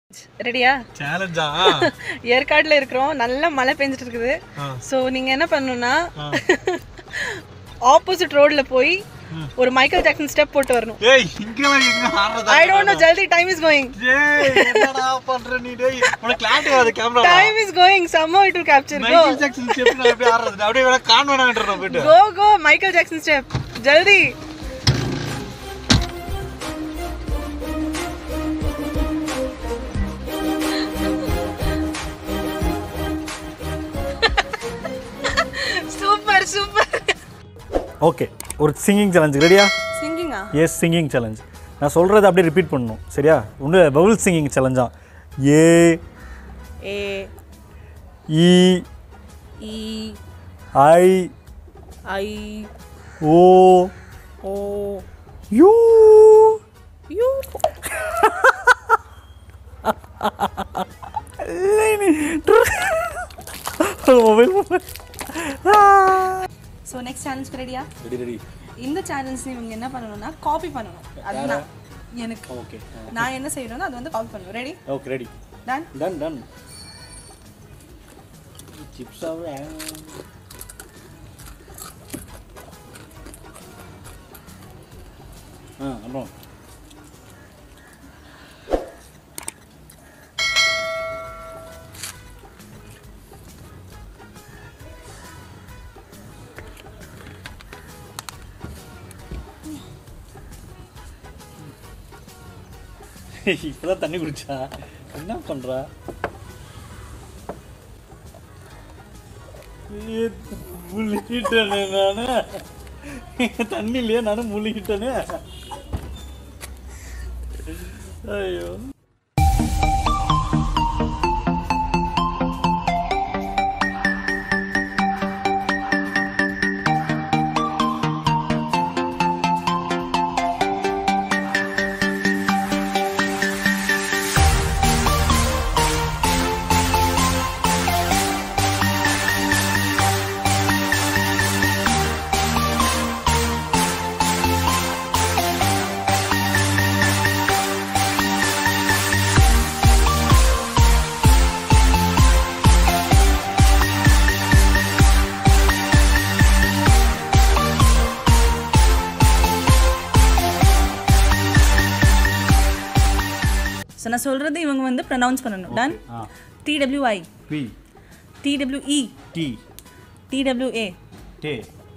ரெடியா சேலஞ்சா ஏற்காடுல இருக்கிறோம் நல்ல மழை பெஞ்சிட்டு இருக்குது ஸோ நீங்க என்ன பண்ணணும்னா ஆப்போசிட் ரோட்ல போய் ஒரு மைக்கேல் ஜாக்சன் ஸ்டெப் போட்டு வரணும் ஏய் இங்க வா, இங்க ஆடுறதா ஐ டோன்ட் நோ ஜல்தி டைம் இஸ் கோயிங் ஏய் என்னடா பண்ற நீ டேய் உனக்கு கிளாரிட்டி வராது கேமரா டைம் இஸ் கோயிங் சம்மோ it will capture go Michael Jackson step நான் அப்படியே ஆடுறது அப்படியே வேணா கான் வேணான்றோம் போயிட்டு go go Michael Jackson step ஜல்தி சூப்பர் சூப்பர் ஓகே ஒரு சிங்கிங் சேலஞ்ச் ரெடியா சிங்கிங்கா எஸ் சிங்கிங் சேலஞ்ச் நான் சொல்கிறத அப்படியே ரிப்பீட் பண்ணணும் சரியா ஒன்று பவுல் சிங்கிங் சேலஞ்சா A A E E I I O O U U mobile so next challenge ரெடியா ரெடி ரெடி இந்த சேலஞ்ச் இவங்க என்ன பண்ணணும்னா காப்பி பண்ணணும் அதுதான் எனக்கு ஓகே நான் என்ன செய்யணும்னா அது வந்து காப்பி பண்ணணும் ready okay ready done done done சிப்ஸாக ஆ அப்புறம் இப்பதான் தண்ணி குடிச்சா என்ன பண்றா ஏ, முழுகிட்டேனே நானு தண்ணி இல்லையா நானும் முழுகிட்டேனே ஐயோ ஸோ நான் சொல்கிறது இவங்க வந்து ப்ரனவுன்ஸ் பண்ணணும் டன் ஆ T W I P T W E T T W A day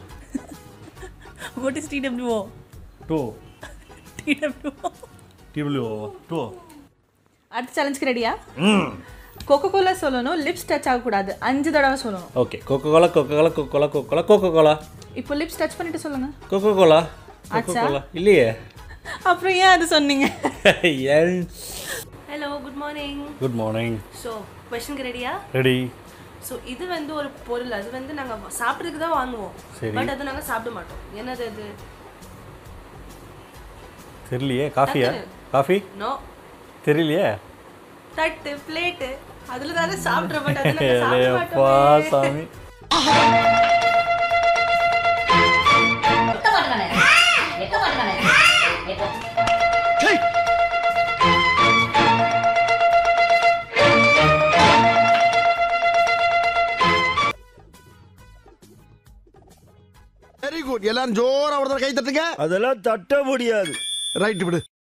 what is T W O toe T W O T W toe அடுத்த சேலஞ்சுக்கு ரெடியா கொக்கோ கோலா சொல்லணும் லிப்ஸ் டச் ஆகக்கூடாது அஞ்சு தடவை சொல்லணும் okay Coca Cola Coca Cola Coca Cola Coca Cola Coca Cola இப்போ லிப்ஸ் டச் பண்ணிட்டு சொல்லுங்க கோகோ கோலா கோகோ ஆச்சா? கோலா இல்லையே அப்புறம் ஏன் அது சொன்னீங்க ஏன் hello good morning good morning so கொஷனுக்கு ரெடியா ரெடி ஸோ இது வந்து ஒரு பொருள் அது வந்து நாங்கள் சாப்பிட்றதுக்கு தான் வாங்குவோம் சரி. பட் அது நாங்கள் சாப்பிட மாட்டோம் என்னது அது தெரியலையே காஃபியா காஃபி நோ தெரியலையே தட்டு பிளேட்டு அதில் தானே சாப்பிட்றோம் பட் அது நாங்கள் சாப்பிட அப்பா மாட்டோம் சாமி எட்ட மாட்டேங்கானே எட்ட மாட்டேங்கானே எட்ட வெரி குட் எல்லாரும் ஜோரா ஒருத்தர் கை தட்டுங்க அதெல்லாம் தட்ட முடியாது ரைட் விடு